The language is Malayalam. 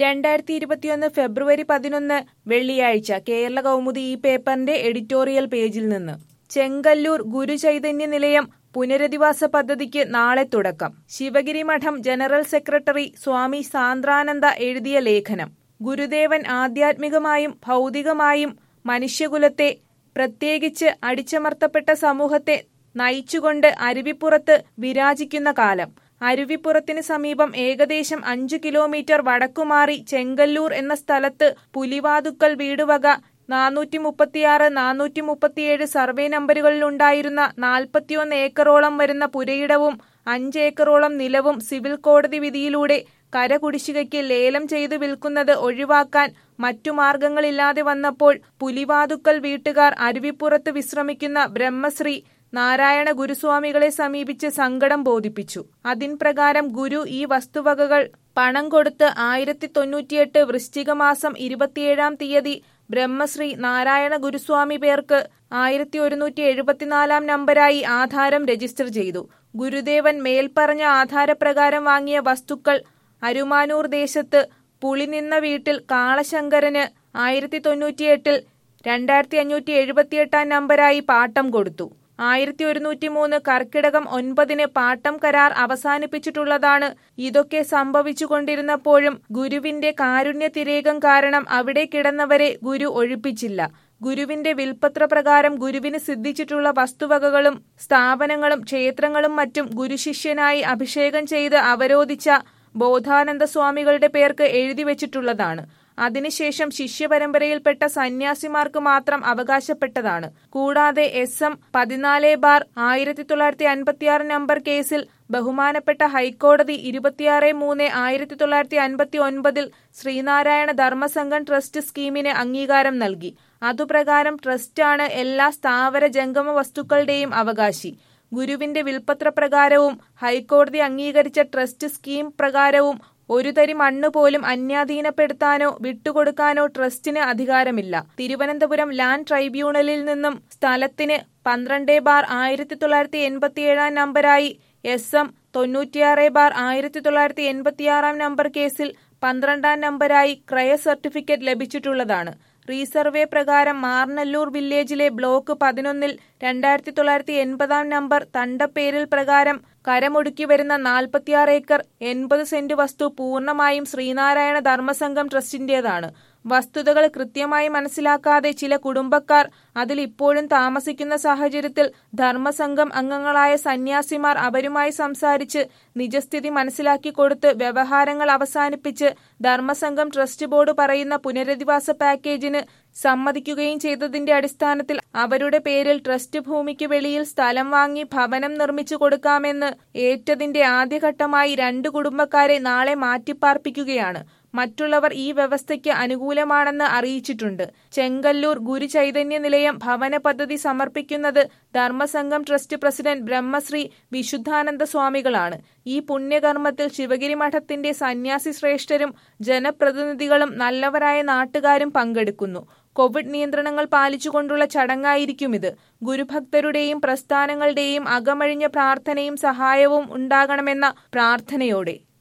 രണ്ടായിരത്തി ഇരുപത്തിയൊന്ന് ഫെബ്രുവരി പതിനൊന്ന് വെള്ളിയാഴ്ച കേരള കൗമുദി ഈ പേപ്പറിന്റെ എഡിറ്റോറിയൽ പേജിൽ നിന്ന് ചെങ്കല്ലൂർ ഗുരുചൈതന്യ നിലയം പുനരധിവാസ പദ്ധതിക്ക് നാളെ തുടക്കം ശിവഗിരി മഠം ജനറൽ സെക്രട്ടറി സ്വാമി സാന്ദ്രാനന്ദ എഴുതിയ ലേഖനം ഗുരുദേവൻ ആധ്യാത്മികമായും ഭൗതികമായും മനുഷ്യകുലത്തെ പ്രത്യേകിച്ച് അടിച്ചമർത്തപ്പെട്ട സമൂഹത്തെ നയിച്ചുകൊണ്ട് അരുവിപ്പുറത്ത് വിരാജിക്കുന്ന കാലം അരുവിപ്പുറത്തിന് സമീപം ഏകദേശം അഞ്ചു കിലോമീറ്റർ വടക്കുമാറി ചെങ്കല്ലൂർ എന്ന സ്ഥലത്ത് പുലിവാതുക്കൽ വീടുവക നാനൂറ്റി മുപ്പത്തിയാറ് നാനൂറ്റി മുപ്പത്തിയേഴ് സർവേ നമ്പറുകളിലുണ്ടായിരുന്ന നാൽപ്പത്തിയൊന്ന് ഏക്കറോളം വരുന്ന പുരയിടവും അഞ്ച് ഏക്കറോളം നിലവും സിവിൽ കോടതി വിധിയിലൂടെ കരകുടിശ്ശികയ്ക്ക് ലേലം ചെയ്തു വിൽക്കുന്നത് ഒഴിവാക്കാൻ മറ്റു മാർഗങ്ങളില്ലാതെ വന്നപ്പോൾ പുലിവാതുക്കൽ വീട്ടുകാർ അരുവിപ്പുറത്ത് വിശ്രമിക്കുന്ന ബ്രഹ്മശ്രീ നാരായണ ഗുരുസ്വാമികളെ സമീപിച്ച് സങ്കടം ബോധിപ്പിച്ചു അതിൻ പ്രകാരം ഗുരു ഈ വസ്തുവകകൾ പണം കൊടുത്ത് ആയിരത്തി തൊണ്ണൂറ്റിയെട്ട് വൃശ്ചിക മാസം ഇരുപത്തിയേഴാം തീയതി ബ്രഹ്മശ്രീ നാരായണ ഗുരുസ്വാമി പേർക്ക് ആയിരത്തി ഒരുന്നൂറ്റി എഴുപത്തിനാലാം നമ്പരായി ആധാരം രജിസ്റ്റർ ചെയ്തു ഗുരുദേവൻ മേൽപ്പറഞ്ഞ ആധാരപ്രകാരം വാങ്ങിയ വസ്തുക്കൾ അരുമാനൂർ ദേശത്ത് പുളി നിന്ന വീട്ടിൽ കാളശങ്കരന് ആയിരത്തി തൊണ്ണൂറ്റിയെട്ടിൽ രണ്ടായിരത്തി അഞ്ഞൂറ്റി എഴുപത്തിയെട്ടാം നമ്പരായി പാട്ടം കൊടുത്തു ആയിരത്തി ഒരുന്നൂറ്റി മൂന്ന് കർക്കിടകം ഒൻപതിന് പാട്ടം കരാർ അവസാനിപ്പിച്ചിട്ടുള്ളതാണ് ഇതൊക്കെ സംഭവിച്ചുകൊണ്ടിരുന്നപ്പോഴും ഗുരുവിന്റെ കാരുണ്യതിരേകം കാരണം അവിടെ കിടന്നവരെ ഗുരു ഒഴിപ്പിച്ചില്ല ഗുരുവിന്റെ വിൽപത്ര പ്രകാരം ഗുരുവിന് സിദ്ധിച്ചിട്ടുള്ള വസ്തുവകകളും സ്ഥാപനങ്ങളും ക്ഷേത്രങ്ങളും മറ്റും ഗുരുശിഷ്യനായി അഭിഷേകം ചെയ്ത് അവരോധിച്ച ബോധാനന്ദ സ്വാമികളുടെ പേർക്ക് എഴുതി വെച്ചിട്ടുള്ളതാണ് അതിനുശേഷം ശിഷ്യപരമ്പരയിൽപ്പെട്ട സന്യാസിമാർക്ക് മാത്രം അവകാശപ്പെട്ടതാണ് കൂടാതെ എസ് എം പതിനാല് ബാർ ആയിരത്തി തൊള്ളായിരത്തി അൻപത്തിയാറ് നമ്പർ കേസിൽ ബഹുമാനപ്പെട്ട ഹൈക്കോടതി ഇരുപത്തിയാറ് മൂന്ന് ആയിരത്തി തൊള്ളായിരത്തി അൻപത്തി ഒൻപതിൽ ശ്രീനാരായണ ധർമ്മസംഘം ട്രസ്റ്റ് സ്കീമിന് അംഗീകാരം നൽകി അതുപ്രകാരം ട്രസ്റ്റാണ് എല്ലാ സ്ഥാവര ജംഗമ വസ്തുക്കളുടെയും അവകാശി ഗുരുവിന്റെ വിൽപത്ര പ്രകാരവും ഹൈക്കോടതി അംഗീകരിച്ച ട്രസ്റ്റ് സ്കീം പ്രകാരവും ഒരു തരി മണ്ണ് പോലും അന്യാധീനപ്പെടുത്താനോ വിട്ടുകൊടുക്കാനോ ട്രസ്റ്റിന് അധികാരമില്ല തിരുവനന്തപുരം ലാൻഡ് ട്രൈബ്യൂണലിൽ നിന്നും സ്ഥലത്തിന് പന്ത്രണ്ട് ബാർ ആയിരത്തി തൊള്ളായിരത്തി എൺപത്തിയേഴാം നമ്പരായി എസ് എം തൊണ്ണൂറ്റിയാറ് ബാർ ആയിരത്തി തൊള്ളായിരത്തി എൺപത്തിയാറാം നമ്പർ കേസിൽ പന്ത്രണ്ടാം നമ്പരായി ക്രയ സർട്ടിഫിക്കറ്റ് ലഭിച്ചിട്ടുള്ളതാണ് റീസർവേ പ്രകാരം മാർനല്ലൂർ വില്ലേജിലെ ബ്ലോക്ക് പതിനൊന്നിൽ രണ്ടായിരത്തി തൊള്ളായിരത്തി എൺപതാം നമ്പർ തണ്ടപ്പേരിൽ പ്രകാരം കരമൊടുക്കി വരുന്ന നാൽപ്പത്തിയാറ് ഏക്കർ എൺപത് സെന്റ് വസ്തു പൂർണ്ണമായും ശ്രീനാരായണ ധർമ്മസംഘം ട്രസ്റ്റിന്റേതാണ് വസ്തുതകൾ കൃത്യമായി മനസ്സിലാക്കാതെ ചില കുടുംബക്കാർ അതിൽ ഇപ്പോഴും താമസിക്കുന്ന സാഹചര്യത്തിൽ ധർമ്മസംഘം അംഗങ്ങളായ സന്യാസിമാർ അവരുമായി സംസാരിച്ച് നിജസ്ഥിതി മനസ്സിലാക്കി കൊടുത്ത് വ്യവഹാരങ്ങൾ അവസാനിപ്പിച്ച് ധർമ്മസംഘം ട്രസ്റ്റ് ബോർഡ് പറയുന്ന പുനരധിവാസ പാക്കേജിന് സമ്മതിക്കുകയും ചെയ്തതിന്റെ അടിസ്ഥാനത്തിൽ അവരുടെ പേരിൽ ട്രസ്റ്റ് ഭൂമിക്ക് വെളിയിൽ സ്ഥലം വാങ്ങി ഭവനം നിർമ്മിച്ചു കൊടുക്കാമെന്ന് ഏറ്റതിന്റെ ആദ്യഘട്ടമായി രണ്ടു കുടുംബക്കാരെ നാളെ മാറ്റിപ്പാർപ്പിക്കുകയാണ് മറ്റുള്ളവർ ഈ വ്യവസ്ഥയ്ക്ക് അനുകൂലമാണെന്ന് അറിയിച്ചിട്ടുണ്ട് ചെങ്കല്ലൂർ ഗുരുചൈതന്യ നിലയം ഭവന പദ്ധതി സമർപ്പിക്കുന്നത് ധർമ്മസംഘം ട്രസ്റ്റ് പ്രസിഡന്റ് ബ്രഹ്മശ്രീ വിശുദ്ധാനന്ദ സ്വാമികളാണ് ഈ പുണ്യകർമ്മത്തിൽ ശിവഗിരി മഠത്തിന്റെ സന്യാസി ശ്രേഷ്ഠരും ജനപ്രതിനിധികളും നല്ലവരായ നാട്ടുകാരും പങ്കെടുക്കുന്നു കോവിഡ് നിയന്ത്രണങ്ങൾ പാലിച്ചുകൊണ്ടുള്ള ചടങ്ങായിരിക്കും ഇത് ഗുരുഭക്തരുടെയും പ്രസ്ഥാനങ്ങളുടെയും അകമഴിഞ്ഞ പ്രാർത്ഥനയും സഹായവും ഉണ്ടാകണമെന്ന പ്രാർത്ഥനയോടെ